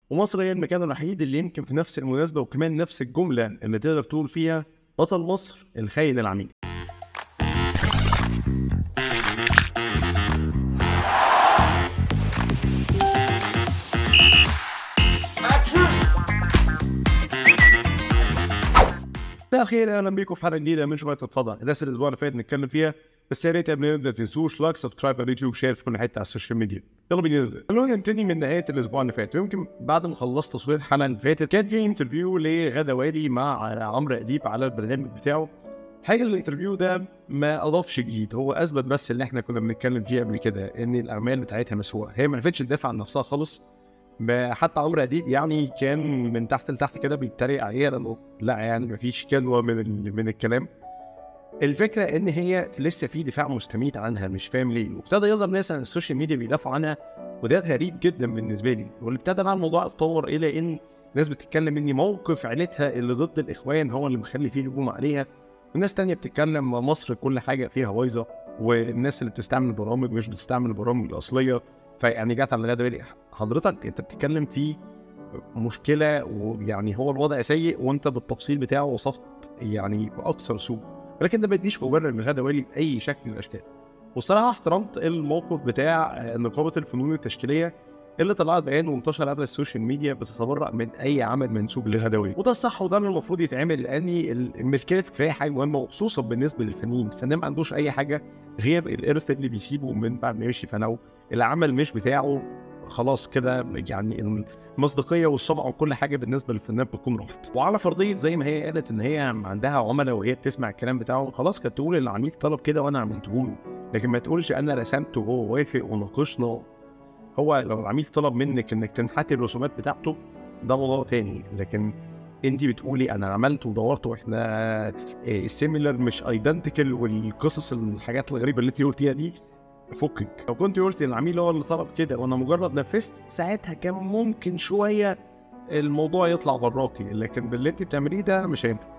ومصر هي المكان الوحيد اللي يمكن في نفس المناسبة وكمان نفس الجملة اللي تقدر تقول فيها بطل مصر الخاين العميل مساء الخير اهلا بيكم في حلقه جديده من شويه اتفضل الناس الاسبوع اللي فات نتكلم فيها بس يا ريت قبل ما نبدا تنسوش لايك سبسكرايب على اليوتيوب شير في كل حته على السوشيال ميديا يلا بينا نبدا خلونا نبتدي من نهايه الاسبوع اللي فات ويمكن بعد ما خلصت تصوير الحلقه اللي فاتت كان في انترفيو لغدا والي مع عمرو اديب على البرنامج بتاعه حاجه الانترفيو ده ما اضافش جديد هو اثبت بس اللي احنا كنا بنتكلم فيه قبل كده ان الاعمال بتاعتها مسروقه هي ما عرفتش تدافع عن نفسها خالص ما حتى عمرو اديب يعني كان من تحت لتحت كده بيتريق عليها لانه لا يعني ما فيش كلمه من ال- من الكلام الفكره ان هي لسه في دفاع مستميت عنها مش فاهم ليه وابتدى يظهر ناس على السوشيال ميديا بيدافعوا عنها وده غريب جدا بالنسبه لي واللي ابتدى بقى الموضوع يتطور الى ان ناس بتتكلم ان موقف عيلتها اللي ضد الاخوان هو اللي مخلي فيه هجوم عليها وناس تانية بتتكلم مصر كل حاجه فيها بايظه والناس اللي بتستعمل البرامج مش بتستعمل البرامج الاصليه فيعني جت على غدا بالي حضرتك انت بتتكلم في مشكله ويعني هو الوضع سيء وانت بالتفصيل بتاعه وصفت يعني باكثر سوء ولكن ده ما يديش مبرر لغدا والي باي شكل من الاشكال والصراحه احترمت الموقف بتاع آه، نقابه الفنون التشكيليه اللي طلعت بيان وانتشر على السوشيال ميديا بتتبرأ من اي عمل منسوب لغدا والي وده الصح وده اللي المفروض يتعمل لان الملكيه الفكريه حاجه مهمه وخصوصا بالنسبه للفنانين الفنان ما عندوش اي حاجه غير الارث اللي بيسيبه من بعد ما يمشي فلو العمل مش بتاعه خلاص كده يعني المصداقيه والسمعه وكل حاجه بالنسبه للفنان بتكون راحت وعلى فرضيه زي ما هي قالت ان هي عندها عملاء وهي بتسمع الكلام بتاعه خلاص كانت تقول العميل طلب كده وانا عملته له لكن ما تقولش انا رسمته وهو وافق وناقشنا هو لو العميل طلب منك انك تنحتي الرسومات بتاعته ده موضوع تاني لكن انت بتقولي انا عملت ودورت واحنا السيميلر مش ايدنتيكال والقصص الحاجات الغريبه اللي انت قلتيها دي فكك لو كنت قلت العميل هو اللي طلب كده وانا مجرد نفذت ساعتها كان ممكن شويه الموضوع يطلع براكي لكن باللي انت بتعمليه ده مش هينفع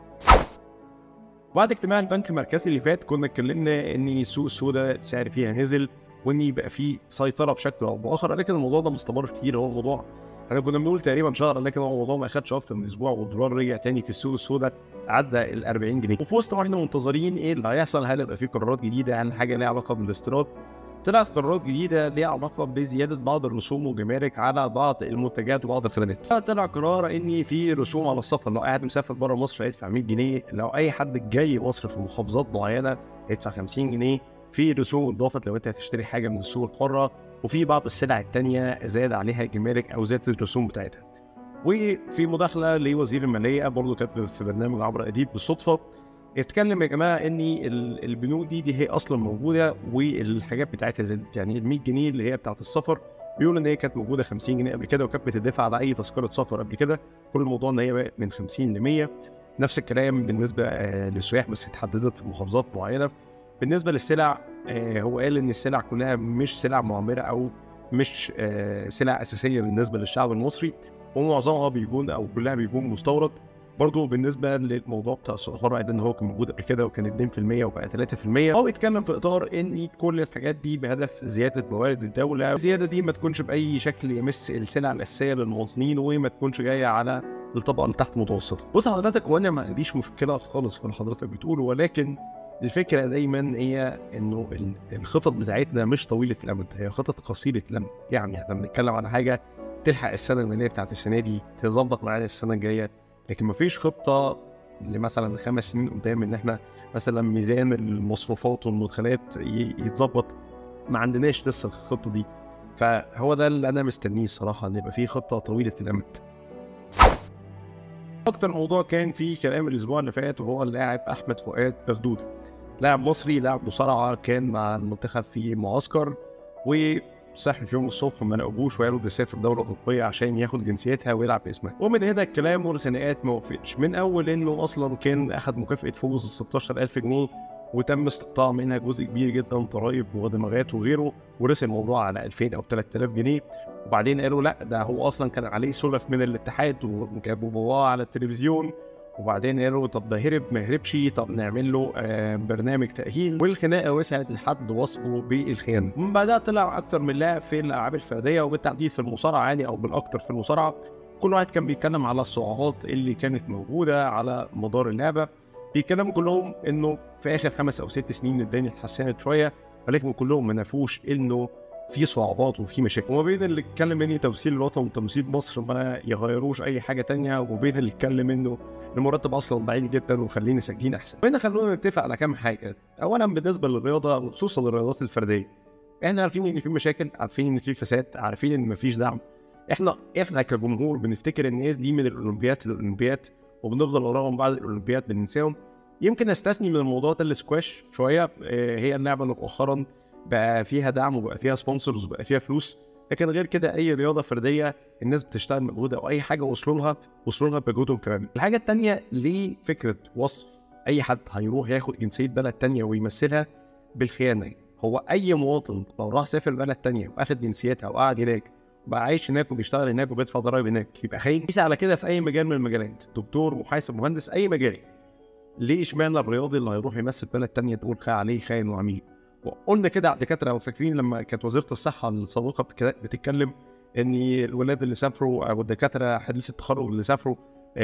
بعد اجتماع البنك المركزي اللي فات كنا اتكلمنا ان السوق السوداء السعر فيها نزل وان يبقى في سيطره بشكل او باخر لكن الموضوع ده مستمر كتير هو الموضوع احنا كنا بنقول تقريبا شهر لكن هو الموضوع ما اخدش اكتر من اسبوع والدولار رجع تاني في السوق السوداء عدى ال 40 جنيه وفي وسط ما احنا منتظرين ايه اللي هيحصل هل يبقى في قرارات جديده عن حاجه ليها علاقه بالاستيراد طلعت قرارات جديده ليها علاقه بزياده بعض الرسوم والجمارك على بعض المنتجات وبعض الخدمات. طلع قرار ان في رسوم على السفر لو قاعد مسافر بره مصر هيدفع 100 جنيه، لو اي حد جاي مصر في محافظات معينه هيدفع 50 جنيه، في رسوم اضافت لو انت هتشتري حاجه من السوق الحره، وفي بعض السلع التانية زاد عليها جمارك او زادت الرسوم بتاعتها. وفي مداخله لوزير الماليه برضه كانت في برنامج عمرو اديب بالصدفه اتكلم يا جماعه ان ال- البنود دي دي هي اصلا موجوده والحاجات بتاعتها زادت يعني ال 100 جنيه اللي هي بتاعت السفر بيقول ان هي كانت موجوده 50 جنيه قبل كده وكانت بتدفع على اي تذكره سفر قبل كده كل الموضوع ان هي بقت من 50 ل 100 نفس الكلام بالنسبه آه، للسياح بس اتحددت في محافظات معينه بالنسبه للسلع آه، هو قال ان السلع كلها مش سلع معمره او مش آه، سلع اساسيه بالنسبه للشعب المصري ومعظمها بيكون او كلها بيكون مستورد برضه بالنسبه للموضوع بتاع السفر قال ان هو كان موجود قبل كده وكان 2% وبقى 3% هو بيتكلم في اطار ان كل الحاجات دي بهدف زياده موارد الدوله الزياده دي ما تكونش باي شكل يمس السلع الاساسيه للمواطنين وما تكونش جايه على الطبقه اللي تحت متوسطه بص حضرتك وانا ما عنديش مشكله خالص في اللي حضرتك بتقوله ولكن الفكره دايما هي انه ال- الخطط بتاعتنا مش طويله الامد هي خطط قصيره الامد يعني احنا بنتكلم على حاجه تلحق السنه الماليه بتاعت السنه دي تظبط معانا السنه الجايه لكن مفيش خطه لمثلا خمس سنين قدام ان احنا مثلا ميزان المصروفات والمدخلات ي- يتظبط ما عندناش لسه الخطه دي فهو ده اللي انا مستنيه الصراحه ان يبقى فيه خطه طويله الامد اكتر موضوع كان فيه كلام الاسبوع اللي فات وهو اللاعب احمد فؤاد بغدوده لاعب مصري لاعب مصارعه كان مع المنتخب في معسكر وصحي في يوم الصبح ما لقوهوش وقالوا ده سافر دوله اوروبيه عشان ياخد جنسيتها ويلعب باسمها ومن هنا الكلام والخناقات ما وقفتش من اول انه اصلا كان اخد مكافاه فوز ال 16000 جنيه وتم استقطاع منها جزء كبير جدا ضرايب ودمغات وغيره ورسي الموضوع على 2000 او 3000 جنيه وبعدين قالوا لا ده هو اصلا كان عليه سلف من الاتحاد وجابوا باباه على التلفزيون وبعدين قالوا طب ده هرب ما هربش طب نعمل له آه برنامج تاهيل والخناقه وسعت لحد وصفه بالخيانه من بعدها طلع اكتر من لاعب في الالعاب الفرديه وبالتحديد في المصارعه يعني او بالاكتر في المصارعه كل واحد كان بيتكلم على الصعوبات اللي كانت موجوده على مدار اللعبه بيتكلموا كلهم انه في اخر خمس او ست سنين الدنيا اتحسنت شويه ولكن كلهم ما نفوش انه في صعوبات وفي مشاكل وما بين اللي اتكلم اني تمثيل الوطن وتمثيل مصر ما يغيروش اي حاجه تانية وبين اللي اتكلم انه المرتب اصلا ضعيف جدا وخليني ساجين احسن هنا خلونا نتفق على كام حاجه اولا بالنسبه للرياضه وخصوصا الرياضات الفرديه احنا عارفين ان في مشاكل عارفين ان في فساد عارفين ان مفيش دعم احنا احنا كجمهور بنفتكر الناس دي من الاولمبياد للاولمبياد وبنفضل وراهم بعد الاولمبياد بننساهم يمكن استثني من الموضوع ده السكواش شويه هي اللعبه اللي مؤخرا بقى فيها دعم وبقى فيها سبونسرز وبقى فيها فلوس لكن غير كده اي رياضه فرديه الناس بتشتغل مجهود او اي حاجه وصلوا لها وصلوا لها بمجهودهم تماما الحاجه الثانيه ليه فكره وصف اي حد هيروح ياخد جنسيه بلد تانية ويمثلها بالخيانه هو اي مواطن لو راح سافر بلد تانية واخد جنسيتها وقعد هناك وبقى عايش هناك وبيشتغل هناك وبيدفع ضرايب هناك يبقى خاين قيس على كده في اي مجال من المجالات دكتور محاسب مهندس اي مجال ليه اشمعنى الرياضي اللي هيروح يمثل بلد تانية تقول خا عليه خاين وعميل وقلنا كده على الدكاتره لو فاكرين لما كانت وزيره الصحه السابقه بتتكلم ان الولاد اللي سافروا او الدكاتره حديث التخرج اللي سافروا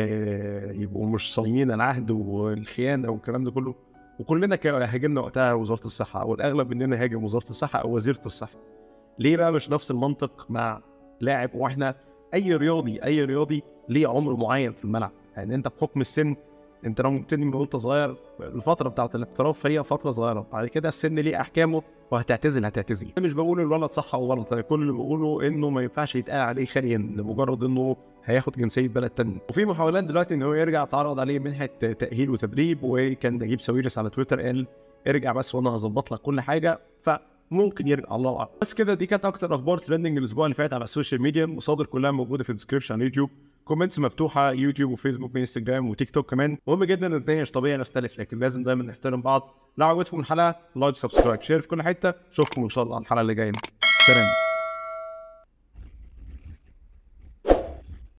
آه يبقوا مش صايمين العهد والخيانه والكلام ده كله وكلنا هاجمنا وقتها وزاره الصحه او الاغلب مننا هاجم وزاره الصحه او وزيره الصحه ليه بقى مش نفس المنطق مع لاعب واحنا اي رياضي اي رياضي ليه عمر معين في الملعب يعني انت بحكم السن انت لو مبتدي من وانت صغير الفتره بتاعت الاحتراف هي فتره صغيره بعد كده السن ليه احكامه وهتعتزل هتعتزل انا مش بقول الولد صح او غلط انا كل اللي بقوله انه ما ينفعش يتقال عليه خاين لمجرد انه هياخد جنسيه بلد تاني وفي محاولات دلوقتي ان هو يرجع اتعرض عليه منحه تاهيل وتدريب وكان نجيب ساويرس على تويتر قال ارجع بس وانا هظبط لك كل حاجه فممكن يرجع الله اعلم بس كده دي كانت اكتر اخبار ترندنج الاسبوع اللي فات على السوشيال ميديا المصادر كلها موجوده في الديسكربشن على اليوتيوب كومنتس مفتوحه يوتيوب وفيسبوك وانستجرام وتيك توك كمان مهم جدا ان الدنيا مش طبيعي نختلف لكن لازم دايما نحترم بعض لو عجبتكم الحلقه لايك سبسكرايب شير في كل حته اشوفكم ان شاء الله على الحلقه اللي جايه سلام